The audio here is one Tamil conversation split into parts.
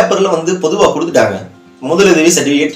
பேப்பரில் வந்து பொதுவாக கொடுத்துட்டாங்க முதலுதவி சர்டிஃபிகேட்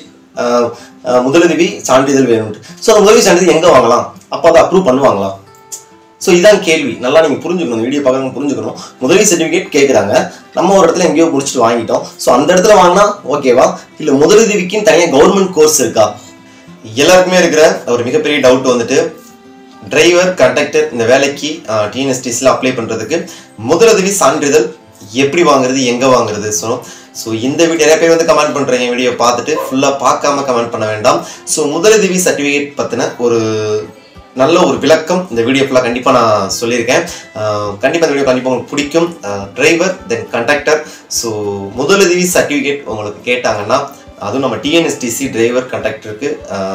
முதலுதவி சான்றிதழ் வேணும்ட்டு ஸோ அந்த உதவி சான்றிதழ் எங்கே வாங்கலாம் அப்போ அதை அப்ரூவ் பண்ணுவாங்களா ஸோ இதான் கேள்வி நல்லா நீங்கள் புரிஞ்சுக்கணும் வீடியோ பார்க்குறவங்க புரிஞ்சுக்கணும் முதலீ சர்டிஃபிகேட் கேட்குறாங்க நம்ம ஒரு இடத்துல எங்கேயோ முடிச்சுட்டு வாங்கிட்டோம் ஸோ அந்த இடத்துல வாங்கினா ஓகேவா இல்லை முதலுதவிக்குன்னு தனியாக கவர்மெண்ட் கோர்ஸ் இருக்கா எல்லாருக்குமே இருக்கிற ஒரு மிகப்பெரிய டவுட் வந்துட்டு டிரைவர் கண்டக்டர் இந்த வேலைக்கு டிஎன்எஸ்டிஸில் அப்ளை பண்ணுறதுக்கு முதலுதவி சான்றிதழ் எப்படி வாங்குறது எங்கே வாங்குறது ஸோ ஸோ இந்த வீடியோ நிறைய பேர் வந்து கமெண்ட் பண்ணுறீங்க வீடியோ பார்த்துட்டு ஃபுல்லாக பார்க்காம கமெண்ட் பண்ண வேண்டாம் ஸோ முதலுதவி சர்டிஃபிகேட் பற்றின ஒரு நல்ல ஒரு விளக்கம் இந்த வீடியோ ஃபுல்லாக கண்டிப்பாக நான் சொல்லியிருக்கேன் கண்டிப்பாக இந்த வீடியோ கண்டிப்பாக உங்களுக்கு பிடிக்கும் டிரைவர் தென் கண்டக்டர் ஸோ முதலுதவி சர்டிஃபிகேட் உங்களுக்கு கேட்டாங்கன்னா அதுவும் நம்ம டிஎன்எஸ்டிசி டிரைவர் கண்டக்டருக்கு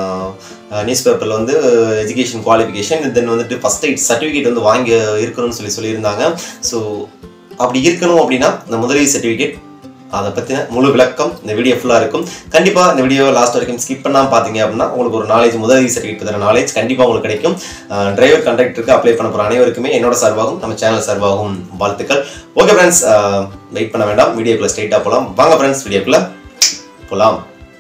நியூஸ் பேப்பரில் வந்து எஜுகேஷன் குவாலிஃபிகேஷன் தென் வந்துட்டு ஃபஸ்ட் எய்ட் சர்டிஃபிகேட் வந்து வாங்கி இருக்கணும்னு சொல்லி சொல்லியிருந்தாங்க ஸோ அப்படி இருக்கணும் அப்படின்னா இந்த முதலுதவி சர்டிஃபிகேட் அதை பற்றின முழு விளக்கம் இந்த வீடியோ ஃபுல்லாக இருக்கும் கண்டிப்பாக இந்த வீடியோ லாஸ்ட் வரைக்கும் ஸ்கிப் பண்ணாமல் பார்த்தீங்க அப்படின்னா உங்களுக்கு ஒரு நாலேஜ் முதலுதவி சர்டிஃபிகேட் பற்றின நாலேஜ் கண்டிப்பாக உங்களுக்கு கிடைக்கும் டிரைவர் கண்டக்டருக்கு அப்ளை பண்ண போகிற அனைவருக்குமே என்னோட சார்பாகவும் நம்ம சேனல் சார்பாகவும் வாழ்த்துக்கள் ஓகே ஃப்ரெண்ட்ஸ் வெயிட் பண்ண வேண்டாம் வீடியோக்குள்ளே ஸ்ட்ரைட்டாக போகலாம் வாங்க ஃப்ரெண்ட்ஸ் வீடியோக்குள்ளே போகலாம்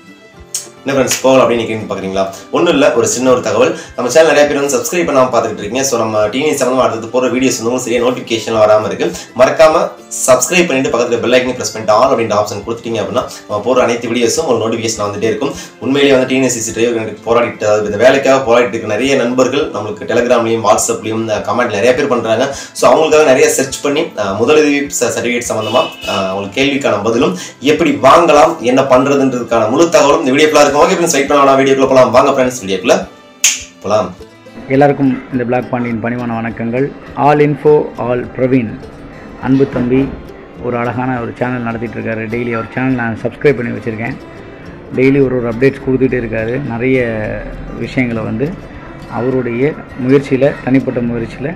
என்ன ஃப்ரெண்ட்ஸ் போகலாம் அப்படின்னு நீங்கள் பார்க்குறீங்களா ஒன்றும் இல்லை ஒரு சின்ன ஒரு தகவல் நம்ம சேனல் நிறைய பேர் வந்து சப்ஸ்கிரைப் பண்ணாமல் பார்த்துட்டு இருக்கீங்க ஸோ நம்ம டிவி சம்மந்தமாக அடுத்து போகிற வீடியோஸ் வந்து உங்களுக்கு சரியாக நோட்டிஃபிகேஷன் வராமல் இருக்கு மறக்காம சப்ஸ்கிரைப் பண்ணிட்டு பக்கத்தில் பெல் ஐக்கனை ப்ரெஸ் பண்ணிட்டு ஆல் அப்படின்ற ஆப்ஷன் கொடுத்துட்டீங்க அப்படின்னா நம்ம போகிற அனைத்து வீடியோஸும் உங்களுக்கு நோட்டிஃபிகேஷன் வந்துட்டே இருக்கும் உண்மையிலேயே வந்து டிஎன்எஸ்சி டிரைவர் போராடிட்டு அதாவது இந்த வேலைக்காக போராடிட்டு இருக்க நிறைய நண்பர்கள் நம்மளுக்கு டெலிகிராம்லையும் வாட்ஸ்அப்லையும் கமெண்ட் நிறைய பேர் பண்ணுறாங்க ஸோ அவங்களுக்காக நிறைய சர்ச் பண்ணி அஹ், முதலுதவி சர்டிஃபிகேட் சம்மந்தமாக அவங்களுக்கு கேள்விக்கான பதிலும் எப்படி வாங்கலாம் என்ன பண்ணுறதுன்றதுக்கான முழு தகவலும் இந்த வீடியோ ஃபுல்லாக இருக்கும் ஓகே ஃப்ரெண்ட்ஸ் வெயிட் பண்ண வேணாம் வீடியோக்குள்ள போகலாம் வாங்க ஃப்ரெண்ட்ஸ் வீடியோக்குள்ள போகலாம் எல்லாருக்கும் இந்த பிளாக் பாண்டியின் பணிவான வணக்கங்கள் ஆல் இன்ஃபோ ஆல் பிரவீன் அன்பு தம்பி ஒரு அழகான ஒரு சேனல் நடத்திட்டு இருக்காரு டெய்லி அவர் சேனல் நான் சப்ஸ்கிரைப் பண்ணி வச்சுருக்கேன் டெய்லி ஒரு ஒரு அப்டேட்ஸ் கொடுத்துட்டே இருக்காரு நிறைய விஷயங்களை வந்து அவருடைய முயற்சியில் தனிப்பட்ட முயற்சியில்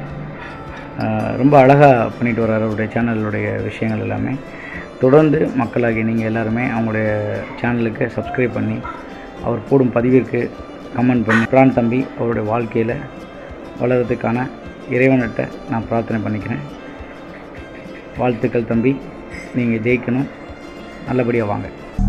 ரொம்ப அழகாக பண்ணிட்டு வர்றாரு அவருடைய சேனலுடைய விஷயங்கள் எல்லாமே தொடர்ந்து மக்களாகி நீங்கள் எல்லாருமே அவங்களுடைய சேனலுக்கு சப்ஸ்கிரைப் பண்ணி அவர் போடும் பதிவிற்கு கமெண்ட் பண்ணி பிரான் தம்பி அவருடைய வாழ்க்கையில் வளர்கிறதுக்கான இறைவன்கிட்ட நான் பிரார்த்தனை பண்ணிக்கிறேன் வாழ்த்துக்கள் தம்பி நீங்கள் ஜெயிக்கணும் நல்லபடியாக வாங்க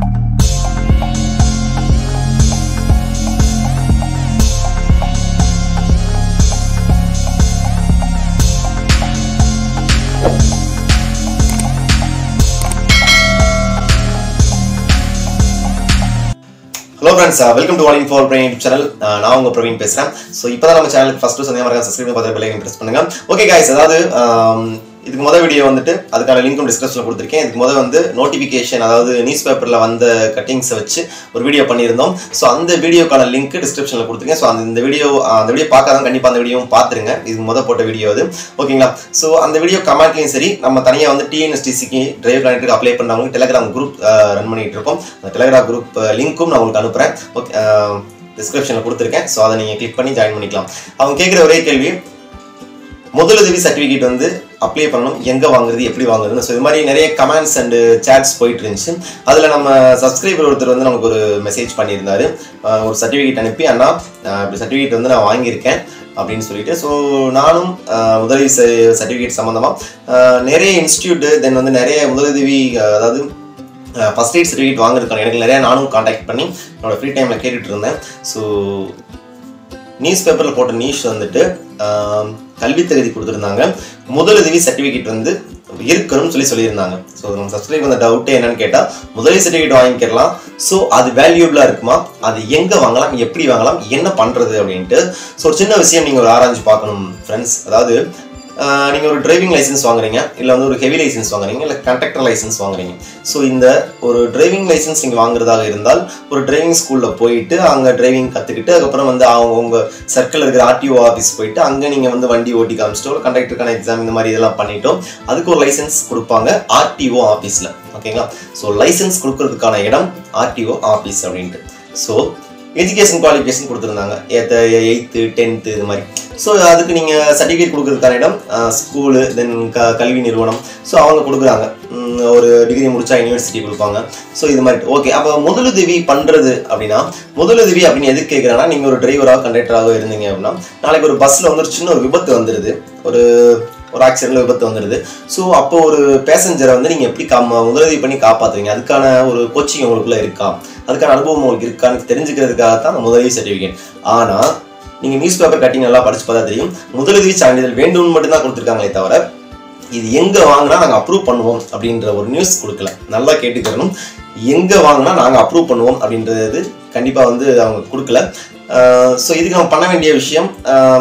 ஹலோ ஃப்ரெண்ட்ஸ் வெல்கம் டு வாலிங் ஃபார் பிரவீன் சேனல் நான் உங்க பிரவீன் பேசுறேன் ஸோ இப்போ தான் நம்ம சேனலுக்கு ஃபர்ஸ்ட் சந்தேகமாக இருக்க சப்ஸ்கிரைப் பண்ணி பார்த்து பெல்லைக்கன் ப்ரெஸ் பண்ணுங்க ஓகே guys அதாவது ஆம், இதுக்கு முதல் வீடியோ வந்துட்டு அதுக்கான லிங்க்கும் டிஸ்கிரிப்ஷனில் கொடுத்துருக்கேன் இதுக்கு முதல் வந்து நோட்டிஃபிகேஷன் அதாவது நியூஸ் பேப்பரில் வந்த கட்டிங்ஸை வச்சு ஒரு வீடியோ பண்ணியிருந்தோம் ஸோ அந்த வீடியோக்கான லிங்க் டிஸ்கிரிப்ஷனில் கொடுத்துருக்கேன் ஸோ அந்த இந்த வீடியோ அந்த வீடியோ பார்க்காதான் கண்டிப்பாக அந்த வீடியோவும் பார்த்துருங்க இது முத போட்ட வீடியோ அது ஓகேங்களா ஸோ அந்த வீடியோ கமெண்ட்லையும் சரி நம்ம தனியாக வந்து டிஎன்எஸ்டிசிக்கு டிரைவர் கனெக்டருக்கு அப்ளை பண்ணவங்க டெலிகிராம் குரூப் ரன் பண்ணிட்டு இருக்கோம் அந்த டெலிகிராம் குரூப் லிங்க்கும் நான் உங்களுக்கு அனுப்புகிறேன் ஓகே டிஸ்கிரிப்ஷனில் கொடுத்துருக்கேன் ஸோ அதை நீங்கள் கிளிக் பண்ணி ஜாயின் பண்ணிக்கலாம் அவங்க கேட்குற ஒரே கேள்வி முதலுதவி சர்டிஃபிகேட் வந்து அப்ளை பண்ணணும் எங்கே வாங்குறது எப்படி வாங்குறதுன்னு ஸோ இது மாதிரி நிறைய கமெண்ட்ஸ் அண்டு சேட்ஸ் போயிட்டு இருந்துச்சு அதில் நம்ம சப்ஸ்கிரைபர் ஒருத்தர் வந்து நமக்கு ஒரு மெசேஜ் பண்ணியிருந்தாரு அஹ் ஒரு சர்டிஃபிகேட் அனுப்பி அண்ணா அஹ் இப்படி சர்டிஃபிகேட் வந்து நான் வாங்கியிருக்கேன் அப்படின்னு சொல்லிட்டு ஸோ நானும் அஹ், முதலுதவி சர்டிஃபிகேட் சம்மந்தமாக நிறைய இன்ஸ்டியூட்டு தென் வந்து நிறைய முதலுதவி அஹ், அதாவது ஃபஸ்ட் எய்ட் சர்டிஃபிகேட் வாங்குறதுக்கான எனக்கு நிறைய நானும் காண்டாக்ட் பண்ணி என்னோட ஃப்ரீ டைமில் கேட்டுட்டு இருந்தேன் ஸோ நியூஸ் பேப்பரில் போட்ட நியூஸ் வந்துட்டு ஆம், கல்வி தகுதி கொடுத்துருந்தாங்க முதலுதவி சர்டிஃபிகேட் வந்து இருக்கணும்னு சொல்லி சொல்லியிருந்தாங்க ஸோ நம்ம சப்ஸ்கிரைப் வந்த டவுட்டே என்னன்னு கேட்டால் முதலுதவி சர்டிஃபிகேட் வாங்கிக்கலாம் ஸோ அது வேல்யூபிளாக இருக்குமா அது எங்கே வாங்கலாம் எப்படி வாங்கலாம் என்ன பண்ணுறது அப்படின்ட்டு ஸோ ஒரு சின்ன விஷயம் நீங்கள் ஒரு ஆராய்ஞ்சு பார்க்கணும் ஃப்ரெண்ட்ஸ் அதாவது ஆஹ் நீங்க ஒரு டிரைவிங் லைசன்ஸ் வாங்குறீங்க இல்லை வந்து ஒரு ஹெவி லைசன்ஸ் வாங்குறீங்க இல்லை கண்டக்டர் லைசன்ஸ் வாங்குறீங்க ஸோ இந்த ஒரு டிரைவிங் லைசன்ஸ் நீங்கள் வாங்குறதாக இருந்தால் ஒரு டிரைவிங் ஸ்கூலில் போயிட்டு அங்கே டிரைவிங் கற்றுக்கிட்டு அதுக்கப்புறம் வந்து அவங்க உங்க சர்க்கிள் இருக்கிற ஆர்டிஓ ஆஃபீஸ் போயிட்டு அங்கே நீங்கள் வந்து வண்டி ஓட்டி காமிச்சிட்டோ இல்லை கண்டக்டருக்கான எக்ஸாம் இந்த மாதிரி இதெல்லாம் பண்ணிட்டோம் அதுக்கு ஒரு லைசன்ஸ் கொடுப்பாங்க ஆர்டிஓ ஆஃபீஸில் ஓகேங்களா ஸோ லைசன்ஸ் கொடுக்கறதுக்கான இடம் ஆர்டிஓ ஆஃபீஸ் அப்படின்ட்டு ஸோ எஜுகேஷன் குவாலிஃபிகேஷன் கொடுத்துருந்தாங்க ஏத்த எயித்து டென்த்து இது மாதிரி ஸோ அதுக்கு நீங்கள் சர்டிஃபிகேட் கொடுக்கறதுக்கான இடம் ஸ்கூலு தென் க கல்வி நிறுவனம் ஸோ அவங்க கொடுக்குறாங்க உம், ஒரு டிகிரி முடிச்சா யூனிவர்சிட்டி கொடுப்பாங்க ஸோ இது மாதிரி ஓகே அப்போ முதலுதவி பண்ணுறது அப்படின்னா முதலுதவி அப்படின்னு எதுக்கு கேட்குறாங்கன்னா நீங்கள் ஒரு டிரைவராக கண்டக்டராக இருந்தீங்க அப்படின்னா நாளைக்கு ஒரு பஸ்ஸில் வந்து ஒரு சின்ன ஒரு விபத்து வந்துடுது ஒரு ஒரு ஆக்சிடென்ட்ல விபத்து வந்துடுது ஸோ அப்போ ஒரு பேசஞ்சரை வந்து நீங்கள் எப்படி கா முதலுதவி பண்ணி காப்பாற்றுவீங்க அதுக்கான ஒரு கோச்சிங் உங்களுக்குள்ள இருக்கா அதுக்கான அனுபவம் உங்களுக்கு இருக்கான்னு தெரிஞ்சுக்கிறதுக்காக தான் அந்த முதலுதவி சர்டிஃபிகேட் ஆனால் நீங்கள் நியூஸ் பேப்பர் கட்டிங் நல்லா படிச்சு பார்த்தா தெரியும் முதலுதவி சான்றிதழ் வேண்டும் மட்டும்தான் கொடுத்துருக்காங்களே தவிர இது எங்க வாங்கினா நாங்கள் அப்ரூவ் பண்ணுவோம் அப்படின்ற ஒரு நியூஸ் கொடுக்கல நல்லா கேட்டுக்கிறணும் எங்க வாங்கினா நாங்கள் அப்ரூவ் பண்ணுவோம் அப்படின்றது கண்டிப்பாக வந்து அவங்க கொடுக்கல ஸோ இதுக்கு நம்ம பண்ண வேண்டிய விஷயம் ஆஹ்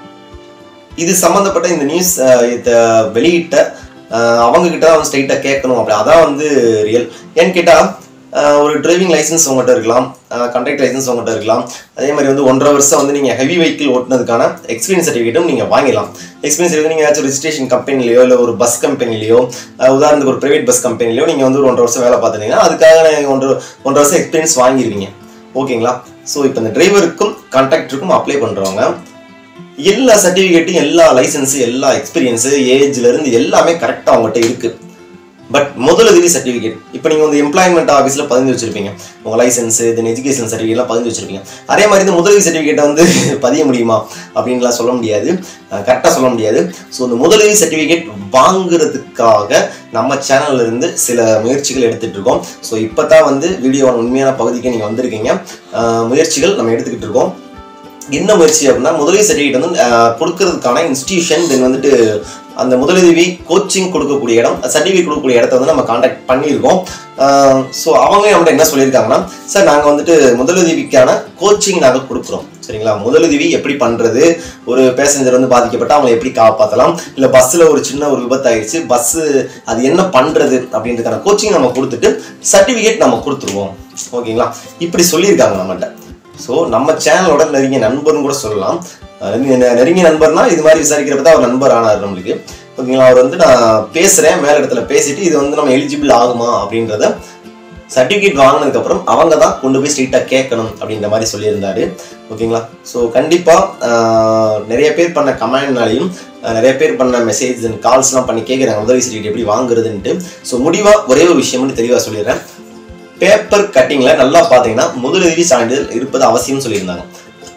இது சம்மந்தப்பட்ட இந்த நியூஸ் இதை வெளியிட்ட ஆஹ் அவங்க கிட்ட தான் வந்து ஸ்ட்ரைட்டாக கேட்கணும் அப்படி அதான் வந்து ரியல் ஏன்னு கேட்டால் ஒரு டிரைவிங் லைசன்ஸ் உங்கள்கிட்ட இருக்கலாம் கண்டக்ட் லைசன்ஸ் உங்கள்கிட்ட இருக்கலாம் அதே மாதிரி வந்து ஒன்றரை வருஷம் வந்து நீங்கள் ஹெவி வெஹிக்கிள் ஓட்டுனதுக்கான எக்ஸ்பீரியன்ஸ் சர்டிஃபிகேட்டும் நீங்கள் வாங்கிடலாம் எக்ஸ்பீரியன்ஸ் சர்டிஃபிகேட் நீங்கள் ஏதாச்சும் ரெஜிஸ்ட்ரேஷன் கம்பெனிலையோ இல்லை ஒரு பஸ் கம்பெனிலையோ உதாரணத்துக்கு ஒரு ப்ரைவேட் பஸ் கம்பெனிலையோ நீங்கள் வந்து ஒரு ஒன்றரை வருஷம் வேலை பார்த்துட்டீங்கன்னா அதுக்காக நீங்கள் ஒன்றரை ஒன்றரை வருஷம் எக்ஸ்பீரியன்ஸ் வாங்கிடுவீங்க ஓகேங்களா ஸோ இப்போ இந்த டிரைவருக்கும் கான்ட்ராக்டருக்கும் அப்ளை பண்ணுறவங்க எல்லா சர்டிஃபிகேட்டும் எல்லா லைசன்ஸு எல்லா எக்ஸ்பீரியன்ஸு ஏஜ்ல இருந்து எல்லாமே கரெக்டாக அவங்ககிட்ட இருக்கு பட் முதலுதவி சர்டிஃபிகேட் இப்போ நீங்கள் வந்து எம்ப்ளாய்மெண்ட் ஆஃபீஸில் பதிஞ்சு வச்சிருப்பீங்க உங்கள் லைசன்ஸு தென் எஜுகேஷன் சர்டிஃபிகேட்லாம் பதிஞ்சு வச்சிருப்பீங்க அதே மாதிரி இந்த முதலுதவி சர்டிஃபிகேட்டை வந்து பதிய முடியுமா அப்படின்லாம் சொல்ல முடியாது கரெக்டாக சொல்ல முடியாது ஸோ இந்த முதலுதவி சர்டிஃபிகேட் வாங்குறதுக்காக நம்ம சேனல்ல இருந்து சில முயற்சிகள் எடுத்துட்டு இருக்கோம் ஸோ இப்போ தான் வந்து வீடியோ உண்மையான பகுதிக்கு நீங்கள் வந்திருக்கீங்க அஹ் முயற்சிகள் நம்ம எடுத்துக்கிட்டு இருக்கோம் என்ன முயற்சி அப்படின்னா முதலுதவி சர்டிஃபிகேட் வந்து அஹ், கொடுக்கறதுக்கான இன்ஸ்டிடியூஷன் தென் வந்துட்டு அந்த முதலுதவி கோச்சிங் கொடுக்கக்கூடிய இடம் சர்டிஃபிகேட் கொடுக்கக்கூடிய இடத்த வந்து நம்ம காண்டாக்ட் பண்ணியிருக்கோம் ஸோ அவங்க நம்மகிட்ட என்ன சொல்லியிருக்காங்கன்னா சார் நாங்கள் வந்துட்டு முதலுதவிக்கான கோச்சிங் நாங்கள் கொடுக்குறோம் சரிங்களா முதலுதவி எப்படி பண்ணுறது ஒரு பேசஞ்சர் வந்து பாதிக்கப்பட்டு அவங்களை எப்படி காப்பாற்றலாம் இல்லை பஸ்ஸில் ஒரு சின்ன ஒரு விபத்து ஆயிடுச்சு பஸ்ஸு அது என்ன பண்ணுறது அப்படின்றதுக்கான கோச்சிங் நம்ம கொடுத்துட்டு சர்டிஃபிகேட் நம்ம கொடுத்துருவோம் ஓகேங்களா இப்படி சொல்லியிருக்காங்க நம்மகிட்ட ஸோ நம்ம சேனலோட நெருங்கிய நண்பர்னு கூட சொல்லலாம் அஹ் நெருங்கிய நெ- நெருங்கிய நண்பர்னா இது மாதிரி விசாரிக்கிறப்ப தான் அவர் நண்பர் ஆனார் நம்மளுக்கு ஓகேங்களா அவர் வந்து நான் பேசுகிறேன் மேல் இடத்துல பேசிட்டு இது வந்து நம்ம எலிஜிபிள் ஆகுமா அப்படின்றத சர்டிஃபிகேட் வாங்கினதுக்கப்புறம் அவங்க தான் கொண்டு போய் ஸ்ட்ரெயிட்டாக கேட்கணும் அப்படின்ற மாதிரி சொல்லியிருந்தாரு ஓகேங்களா ஸோ கண்டிப்பாக நிறைய பேர் பண்ண கமெண்ட்னாலையும் நிறைய பேர் பண்ண மெசேஜ் கால்ஸ்லாம் பண்ணி கேட்குறாங்க முதல் சர்டிஃபிகேட் எப்படி வாங்குறதுன்ட்டு ஸோ முடிவாக ஒரே ஒரு விஷயம் மட்டும் தெளிவாக சொல்லிடுறேன் பேப்பர் கட்டிங்கில் நல்லா பார்த்தீங்கன்னா முதலுதவி சான்றிதழ் இருப்பது அவசியம் சொல்லியிருந்தாங்க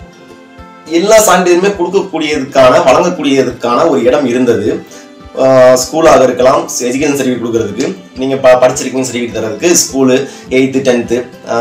எல்லா சான்றிதழுமே கொடுக்கக்கூடியதுக்கான வழங்கக்கூடியதுக்கான ஒரு இடம் இருந்தது ஸ்கூலாக இருக்கலாம் எஜுகேஷன் சர்டிஃபிகேட் கொடுக்கறதுக்கு நீங்கள் ப படிச்சிருக்கீங்க சர்டிஃபிகேட் தரதுக்கு school eighth tenth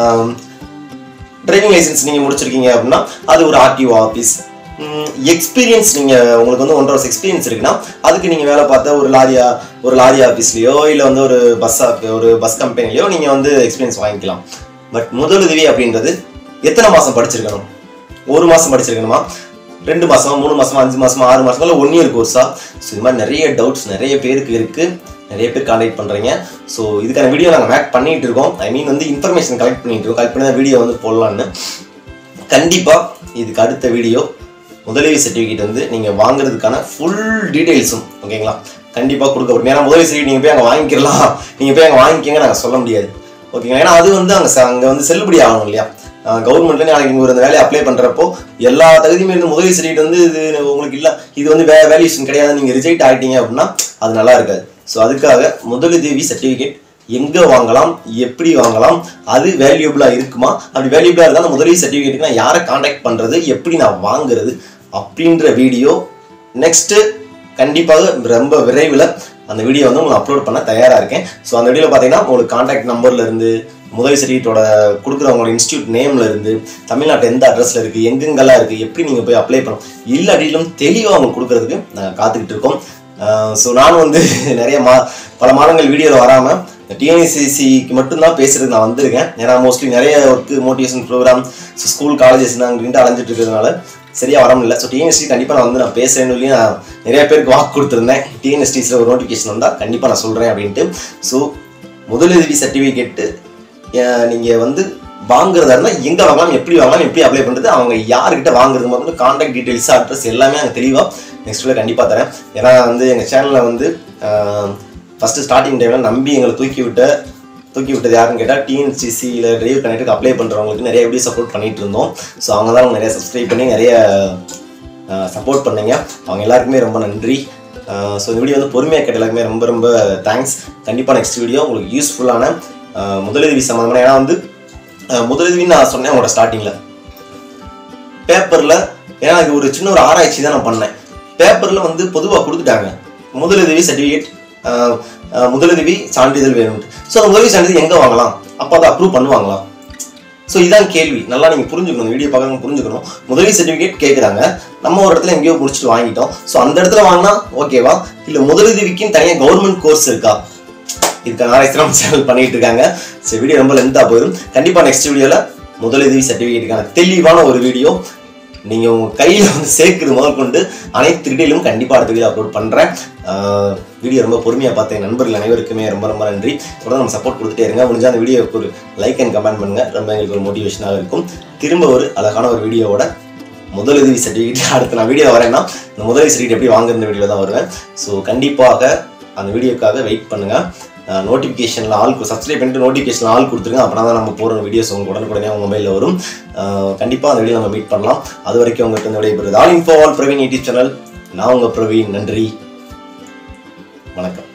driving licence நீங்கள் முடிச்சிருக்கீங்க அப்படின்னா அது ஒரு ஆர்டிஓ ஆஃபீஸ் எக்ஸ்பீரியன்ஸ் நீங்கள் உங்களுக்கு வந்து ஒன்றரை வருஷம் எக்ஸ்பீரியன்ஸ் இருக்குன்னா அதுக்கு நீங்கள் வேலை பார்த்த ஒரு லாரியா ஒரு லாரி ஆஃபீஸ்லையோ இல்லை வந்து ஒரு பஸ் ஒரு பஸ் கம்பெனிலையோ நீங்கள் வந்து எக்ஸ்பீரியன்ஸ் வாங்கிக்கலாம் பட் முதலுதவி அப்படின்றது எத்தனை மாதம் படிச்சிருக்கணும் ஒரு மாதம் படிச்சிருக்கணுமா ரெண்டு மாசமா மூணு மாசமா அஞ்சு மாசமா ஆறு மாசமா இல்லை ஒன் இயர் கோர்ஸா ஸோ இது மாதிரி நிறைய டவுட்ஸ் நிறைய பேருக்கு இருக்கு நிறைய பேர் கான்டாக்ட் பண்றீங்க ஸோ இதுக்கான வீடியோ நாங்கள் மேக் பண்ணிட்டு இருக்கோம் ஐ மீன் வந்து இன்ஃபர்மேஷன் கலெக்ட் பண்ணிட்டு இருக்கோம் கலெக்ட் பண்ணி வீடியோ வந்து போடலான்னு கண்டிப்பா இதுக்கு அடுத்த வீடியோ முதலுதவி சர்டிஃபிகேட் வந்து நீங்க வாங்குறதுக்கான ஃபுல் டீடைல்ஸும் ஓகேங்களா கண்டிப்பா கொடுக்கப்படும் ஏன்னா முதலுதவி சர்டிஃபிகேட் நீங்க போய் அங்கே வாங்கிக்கலாம் நீங்க போய் அங்கே வாங்கிக்கங்க நாங்கள் சொல்ல முடியாது ஓகேங்களா ஏன்னா அது வந்து அங்கே அங்கே வந்து செல்லுபடி ஆகணும் இல்லையா கவர்மெண்ட்ல நாளைக்கு இங்க ஒரு இந்த வேலையை அப்ளை பண்றப்போ எல்லா தகுதியுமே இருந்து முதலீடு சர்டிஃபிகேட் வந்து இது உங்களுக்கு இல்ல இது வந்து வே வேல்யூஷன் கிடையாது நீங்க ரிஜெக்ட் ஆயிட்டீங்க அப்படின்னா அது நல்லா இருக்காது ஸோ அதுக்காக முதலுதவி சர்டிஃபிகேட் எங்க வாங்கலாம் எப்படி வாங்கலாம் அது வேல்யூபிளா இருக்குமா அப்படி வேல்யூபிளா இருந்தால் அந்த முதலீடு சர்டிஃபிகேட்டுக்கு நான் யாரை காண்டாக்ட் பண்றது எப்படி நான் வாங்குறது அப்படின்ற வீடியோ நெக்ஸ்ட் கண்டிப்பாக ரொம்ப விரைவில் அந்த வீடியோ வந்து உங்களுக்கு அப்லோட் பண்ண தயாராக இருக்கேன் ஸோ அந்த வீடியோவில் பார்த்தீங்கன்னா உங்களுக்கு காண்டாக்ட் நம்பர்ல இருந்து முதல் சர்டிஃபிகேட்டோட கொடுக்குறவங்களோட இன்ஸ்டியூட் நேம்ல இருந்து தமிழ்நாட்டு எந்த அட்ரஸ்ல இருக்கு எங்கெங்கெல்லாம் இருக்கு எப்படி நீங்க போய் அப்ளை பண்ணணும் எல்லா டீட்டெயிலும் தெளிவாக உங்களுக்கு கொடுக்கறதுக்கு நாங்கள் காத்துக்கிட்டு இருக்கோம் ஸோ நானும் வந்து நிறைய மா பல மாதங்கள் வீடியோவில் வராமல் டிஎன்சிசிக்கு மட்டும்தான் பேசுறதுக்கு நான் வந்திருக்கேன் ஏன்னா மோஸ்ட்லி நிறைய work motivation program school colleges அப்படின்ட்டு அலைஞ்சிட்டு இருக்கிறதுனால சரியா வர முடியல ஸோ டிஎன்எஸ்டி கண்டிப்பாக நான் வந்து நான் பேசுறேன்னு சொல்லி நான் நிறைய பேருக்கு வாக்கு கொடுத்துருந்தேன் டிஎன்எஸ்டிஸில் ஒரு நோட்டிஃபிகேஷன் வந்தால் கண்டிப்பாக நான் சொல்கிறேன் அப்படின்ட்டு ஸோ முதலுதவி சர்டிஃபிகேட்டு நீங்கள் வந்து வாங்குறதா இருந்தால் எங்கே வாங்கலாம் எப்படி வாங்கலாம் எப்படி அப்ளை பண்ணுறது அவங்க யார்கிட்ட வாங்குறது மட்டும் காண்டாக்ட் டீட்டெயில்ஸ் அட்ரஸ் எல்லாமே அங்கே தெளிவாக நெக்ஸ்ட் வீடியோ கண்டிப்பாக தரேன் ஏன்னா வந்து எங்கள் சேனலில் வந்து ஃபஸ்ட்டு ஸ்டார்டிங் டைமில் நம்பி எங்களை தூக்கி விட்ட தூக்கி விட்டது யாருன்னு கேட்டால் டிஎன்சிசியில் டிரைவ் கனெக்ட்டுக்கு அப்ளை பண்ணுறவங்களுக்கு நிறைய வீடியோ சப்போர்ட் பண்ணிட்டு இருந்தோம் ஸோ அவங்க தான் நிறைய சப்ஸ்கிரைப் பண்ணி நிறைய சப்போர்ட் பண்ணீங்க அவங்க எல்லாருக்குமே ரொம்ப நன்றி ஸோ இந்த வீடியோ வந்து பொறுமையாக கேட்ட எல்லாருக்குமே ரொம்ப ரொம்ப தேங்க்ஸ் கண்டிப்பாக நெக்ஸ்ட் வீடியோ உங்களுக்கு யூஸ்ஃபுல்லான முதலுதவி சம்மந்தமான ஏன்னா வந்து அஹ், முதலுதவின்னு நான் சொன்னேன் உங்களோட ஸ்டார்டிங்கில் பேப்பரில் ஏன்னா இது ஒரு சின்ன ஒரு ஆராய்ச்சி தான் நான் பண்ணேன் பேப்பரில் வந்து பொதுவாக கொடுத்துட்டாங்க முதலுதவி சர்டிஃபிகேட் முதலுதவி சான்றிதழ் வேணும் ஸோ அந்த முதலுதவி சான்றிதழ் எங்கே வாங்கலாம் அப்போ அதை அப்ரூவ் பண்ணுவாங்களா ஸோ இதான் கேள்வி நல்லா நீங்கள் புரிஞ்சுக்கணும் வீடியோ பார்க்கணும் புரிஞ்சுக்கணும் முதலீடு சர்டிஃபிகேட் கேட்குறாங்க நம்ம ஒரு இடத்துல எங்கேயோ முடிச்சுட்டு வாங்கிட்டோம் ஸோ அந்த இடத்துல வாங்கினா ஓகேவா இல்லை முதலுதவிக்குன்னு தனியாக கவர்மெண்ட் கோர்ஸ் இருக்கா இதுக்கான ஆராய்ச்சி நம்ம சேனல் பண்ணிட்டு இருக்காங்க ஸோ வீடியோ ரொம்ப லென்த்தாக போயிடும் கண்டிப்பாக நெக்ஸ்ட் வீடியோவில் முதலுதவி சர்டிஃபிகேட்டுக்கான தெளிவான ஒரு வீடியோ நீங்கள் உங்கள் கையில் வந்து சேர்க்குறது முதல் கொண்டு அனைத்து வீடியோலும் கண்டிப்பாக அடுத்த வீடியோ அப்லோட் பண்ணுறேன் வீடியோ ரொம்ப பொறுமையாக பார்த்த என் நண்பர்கள் அனைவருக்குமே ரொம்ப ரொம்ப நன்றி தொடர்ந்து நம்ம சப்போர்ட் கொடுத்துட்டே இருங்க முடிஞ்ச அந்த வீடியோக்கு ஒரு லைக் அண்ட் கமெண்ட் பண்ணுங்கள் ரொம்ப எங்களுக்கு ஒரு மோட்டிவேஷனாக இருக்கும் திரும்ப ஒரு அழகான ஒரு வீடியோவோட முதலுதவி சர்டிஃபிகேட் அடுத்து நான் வீடியோ வரேன்னா இந்த முதலுதவி சர்டிஃபிகேட் எப்படி வாங்குற வீடியோ தான் வருவேன் ஸோ கண்டிப்பாக அந்த வீடியோக்காக வெயிட் பண்ணுங்கள் நோட்டிஃபிகேஷனில் ஆள் சப்ஸ்கிரைப் பண்ணிட்டு நோட்டிஃபிகேஷன் ஆள் கொடுத்துருங்க அப்படின்னா தான் நம்ம போகிற வீடியோஸ் உங்களுக்கு உடனுக்குடனே உங்கள் மொபைலில் வரும் கண்டிப்பாக அந்த வீடியோ நம்ம மீட் பண்ணலாம் அது வரைக்கும் உங்களுக்கு இந்த விடைபெறுது all info all Praveen YouTube channel நான் உங்கள் பிரவீன் நன்றி வணக்கம்